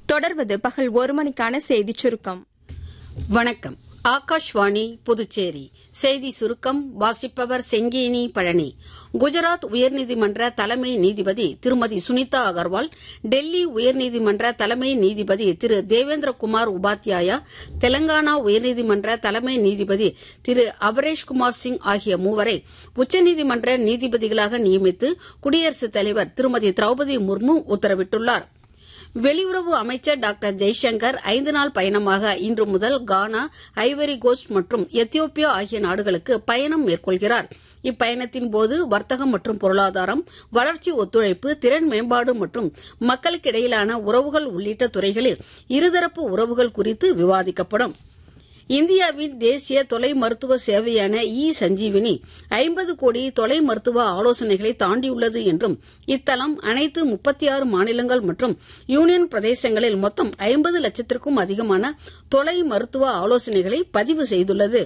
தொடர்வது பகல் ஒரு மணிக்கான செய்திச் சுருக்கம் வணக்கம் ஆகாஷ்வாணி புதுச்சேரி செய்தி சுருக்கம் வாசிப்பவர் செங்கேனி பழனி குஜராத் உயர்நீதிமன்ற தலைமை நீதிபதி திருமதி சுனிதா அகர்வால் டெல்லி உயர்நீதிமன்ற தலைமை நீதிபதி திரு தேவேந்திரகுமார் உபாத்யாயா தெலங்கானா உயர்நீதிமன்ற தலைமை நீதிபதி திரு அபரேஷ்குமார் சிங் ஆகிய மூவரை உச்சநீதிமன்ற நீதிபதிகளாக நியமித்து குடியரசுத் தலைவர் திருமதி திரௌபதி முர்மு உத்தரவிட்டுள்ளாா் வெளியுறவு அமைச்சர் டாக்டர் ஜெய்சங்கர் ஐந்து நாள் பயணமாக இன்று முதல் கானா ஐவரி கோஸ்ட் மற்றும் எத்தியோப்பியா ஆகிய நாடுகளுக்கு பயணம் மேற்கொள்கிறார் இப்பயணத்தின் போது வர்த்தகம் மற்றும் பொருளாதாரம் வளர்ச்சி ஒத்துழைப்பு திறன் மேம்பாடு மற்றும் மக்களுக்கிடையிலான உறவுகள் உள்ளிட்ட துறைகளில் இருதரப்பு உறவுகள் குறித்து விவாதிக்கப்படும் இந்தியாவின் தேசிய தொலை மருத்துவ சேவையான இ சஞ்சீவினி ஐம்பது கோடி தொலை மருத்துவ ஆலோசனைகளை தாண்டியுள்ளது என்றும் இத்தளம் அனைத்து முப்பத்தி ஆறு மாநிலங்கள் மற்றும் யூனியன் பிரதேசங்களில் மொத்தம் ஐம்பது லட்சத்திற்கும் அதிகமான தொலை மருத்துவ ஆலோசனைகளை பதிவு செய்துள்ளது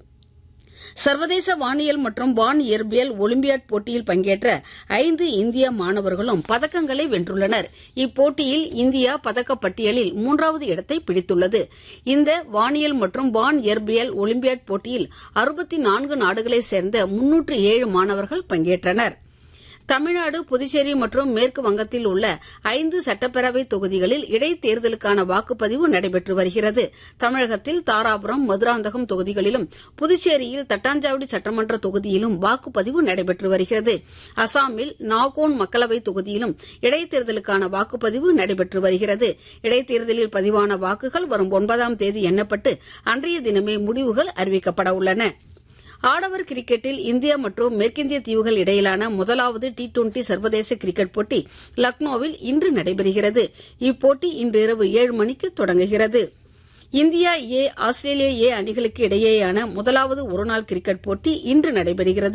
சர்வதேச வானியல் மற்றும் வான் இயற்பியல் ஒலிம்பியாட் போட்டியில் பங்கேற்ற ஐந்து இந்திய மாணவர்களும் பதக்கங்களை வென்றுள்ளனர் இப்போட்டியில் இந்தியா பதக்கப்பட்டியலில் மூன்றாவது இடத்தை பிடித்துள்ளது இந்த வானியல் மற்றும் வான் இயற்பியல் ஒலிம்பியாட் போட்டியில் அறுபத்தி நான்கு நாடுகளைச் சேர்ந்த முன்னூற்று ஏழு மாணவர்கள் பங்கேற்றனா் தமிழ்நாடு புதுச்சேரி மற்றும் மேற்கு வங்கத்தில் உள்ள ஐந்து சட்டப்பேரவை தொகுதிகளில் இடைத்தேர்தலுக்கான வாக்குப்பதிவு நடைபெற்று வருகிறது தமிழகத்தில் தாராபுரம் மதுராந்தகம் தொகுதிகளிலும் புதுச்சேரியில் தட்டாஞ்சாவடி சட்டமன்ற தொகுதியிலும் வாக்குப்பதிவு நடைபெற்று வருகிறது அசாமில் நாகோன் மக்களவை தொகுதியிலும் இடைத்தேர்தலுக்கான வாக்குப்பதிவு நடைபெற்று வருகிறது இடைத்தேர்தலில் பதிவான வாக்குகள் வரும் ஒன்பதாம் தேதி எண்ணப்பட்டு அன்றைய தினமே முடிவுகள் அறிவிக்கப்பட உள்ளன ஆடவர் கிரிக்கெட்டில் இந்தியா மற்றும் மேற்கிந்திய தீவுகள் இடையிலான முதலாவது டி டுவெண்டி சர்வதேச கிரிக்கெட் போட்டி லக்னோவில் இன்று நடைபெறுகிறது இப்போட்டி இன்று இரவு ஏழு மணிக்கு தொடங்குகிறது இந்தியா ஏ ஆஸ்திரேலியா ஏ அணிகளுக்கு இடையேயான முதலாவது ஒருநாள் கிரிக்கெட் போட்டி இன்று நடைபெறுகிறது